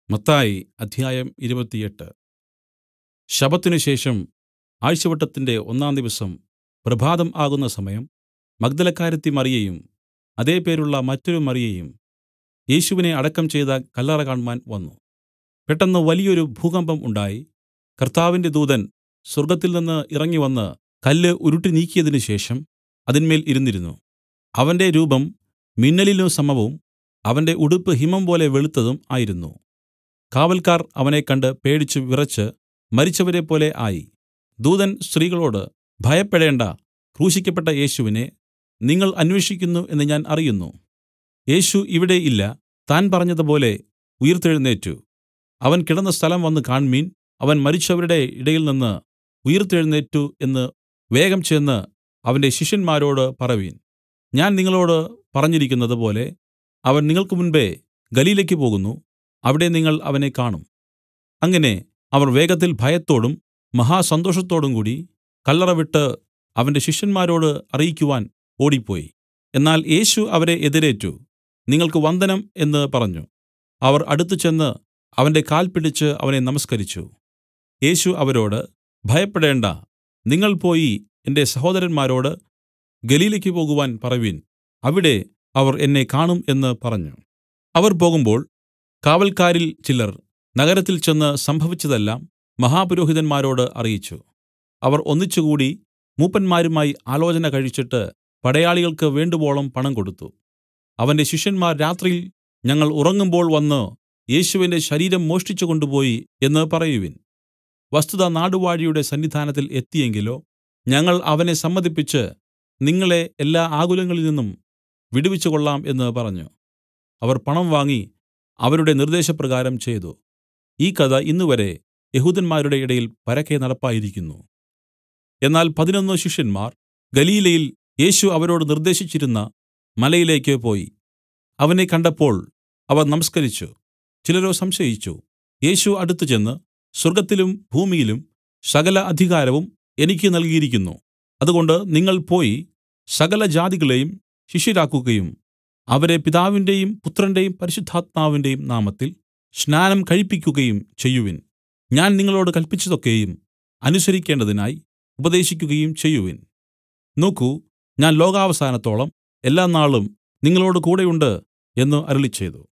മത്തായി അധ്യായം ഇരുപത്തിയെട്ട് ശബ്ബത്തിനു ശേഷം ആഴ്ചവട്ടത്തിന്റെ ഒന്നാം ദിവസം പ്രഭാതം ആകുന്ന സമയം മഗ്ദലക്കാരത്തി മറിയയും അതേ പേരുള്ള മറ്റൊരു മറിയയും യേശുവിനെ അടക്കം ചെയ്ത കല്ലറ കാണ്മാൻ വന്നു പെട്ടെന്ന് വലിയൊരു ഭൂകമ്പം ഉണ്ടായി കർത്താവിന്റെ ദൂതൻ സ്വർഗ്ഗത്തിൽനിന്ന് ഇറങ്ങിവന്ന് കല്ല് ഉരുട്ടി നീക്കിയതിനു ശേഷം അതിന്മേൽ ഇരുന്നിരുന്നു അവന്റെ രൂപം മിന്നലിനു സമവും അവന്റെ ഉടുപ്പ് ഹിമംപോലെ വെളുത്തതും ആയിരുന്നു കാവൽക്കാർ അവനെ കണ്ട് പേടിച്ചു വിറച്ച് മരിച്ചവരെപ്പോലെ ആയി ദൂതൻ സ്ത്രീകളോട് ഭയപ്പെടേണ്ടാ ക്രൂശിക്കപ്പെട്ട യേശുവിനെ നിങ്ങൾ അന്വേഷിക്കുന്നു എന്ന് ഞാൻ അറിയുന്നു യേശു ഇവിടെ ഇല്ല താൻ പറഞ്ഞതുപോലെ ഉയിർത്തെഴുന്നേറ്റു അവൻ കിടന്ന സ്ഥലം വന്നു കാണ്മീൻ അവൻ മരിച്ചവരുടെ ഇടയിൽനിന്ന് ഉയിർത്തെഴുന്നേറ്റു എന്ന് വേഗം ചെന്ന് അവന്റെ ശിഷ്യന്മാരോട് പറവിൻ ഞാൻ നിങ്ങളോടു പറഞ്ഞിരിക്കുന്നതുപോലെ അവൻ നിങ്ങൾക്ക് മുമ്പെ ഗലീലയ്ക്കു് പോകുന്നു അവിടെ നിങ്ങൾ അവനെ കാണും അങ്ങനെ അവർ വേഗത്തിൽ ഭയത്തോടും മഹാസന്തോഷത്തോടും കൂടി കല്ലറ വിട്ട് അവന്റെ ശിഷ്യന്മാരോട് അറിയിക്കുവാൻ ഓടിപ്പോയി എന്നാൽ യേശു അവരെ എതിരേറ്റു നിങ്ങൾക്ക് വന്ദനം എന്ന് പറഞ്ഞു അവർ അടുത്തുചെന്ന് അവന്റെ കാൽ പിടിച്ച് അവനെ നമസ്കരിച്ചു യേശു അവരോട് ഭയപ്പെടേണ്ടാ നിങ്ങൾ പോയി എന്റെ സഹോദരന്മാരോട് ഗലീലയ്ക്കു് പോകുവാൻ പറവിൻ അവിടെ അവർ എന്നെ കാണും എന്ന് പറഞ്ഞു അവർ പോകുമ്പോൾ കാവൽക്കാരിൽ ചിലർ നഗരത്തിൽ ചെന്ന് സംഭവിച്ചതെല്ലാം മഹാപുരോഹിതന്മാരോട് അറിയിച്ചു അവർ ഒന്നിച്ചുകൂടി മൂപ്പന്മാരുമായി ആലോചന കഴിച്ചിട്ട് പടയാളികൾക്ക് വേണ്ടുവോളം പണം കൊടുത്തു അവന്റെ ശിഷ്യന്മാർ രാത്രിയിൽ ഞങ്ങൾ ഉറങ്ങുമ്പോൾ വന്നു യേശുവിന്റെ ശരീരം മോഷ്ടിച്ചു കൊണ്ടുപോയി എന്ന് പറയുവിൻ വസ്തുത നാടുവാഴിയുടെ സന്നിധാനത്തിൽ എത്തിയെങ്കിലോ ഞങ്ങൾ അവനെ സമ്മതിപ്പിച്ച് നിങ്ങളെ എല്ലാ ആകുലങ്ങളിൽ നിന്നും വിടുവിച്ചുകൊള്ളാം എന്ന് പറഞ്ഞു അവർ പണം വാങ്ങി അവരുടെ നിർദ്ദേശപ്രകാരം ചെയ്തു ഈ കഥ ഇന്നുവരെ യഹൂദന്മാരുടെ ഇടയിൽ പരക്കെ നടപ്പായിരിക്കുന്നു എന്നാൽ പതിനൊന്ന് ശിഷ്യന്മാർ ഗലീലയിൽ യേശു അവരോട് നിർദ്ദേശിച്ചിരുന്ന മലയിലേക്ക് പോയി അവനെ കണ്ടപ്പോൾ അവർ നമസ്കരിച്ചു ചിലരോ സംശയിച്ചു യേശു അടുത്തുചെന്ന് സ്വർഗ്ഗത്തിലും ഭൂമിയിലും സകല അധികാരവും എനിക്ക് നൽകിയിരിക്കുന്നു അതുകൊണ്ട് നിങ്ങൾ പോയി സകല ജാതികളെയും ശിഷ്യരാക്കുകയും അവരെ പിതാവിന്റെയും പുത്രന്റെയും പരിശുദ്ധാത്മാവിന്റെയും നാമത്തിൽ സ്നാനം കഴിപ്പിക്കുകയും ചെയ്യുവിൻ ഞാൻ നിങ്ങളോട് കല്പിച്ചതൊക്കെയും അനുസരിക്കേണ്ടതിനായി ഉപദേശിക്കുകയും ചെയ്യുവിൻ നോക്കൂ ഞാൻ ലോകാവസാനത്തോളം എല്ലാ നാളും നിങ്ങളോട് കൂടെയുണ്ട് എന്ന് അരുളിച്ചെയ്തു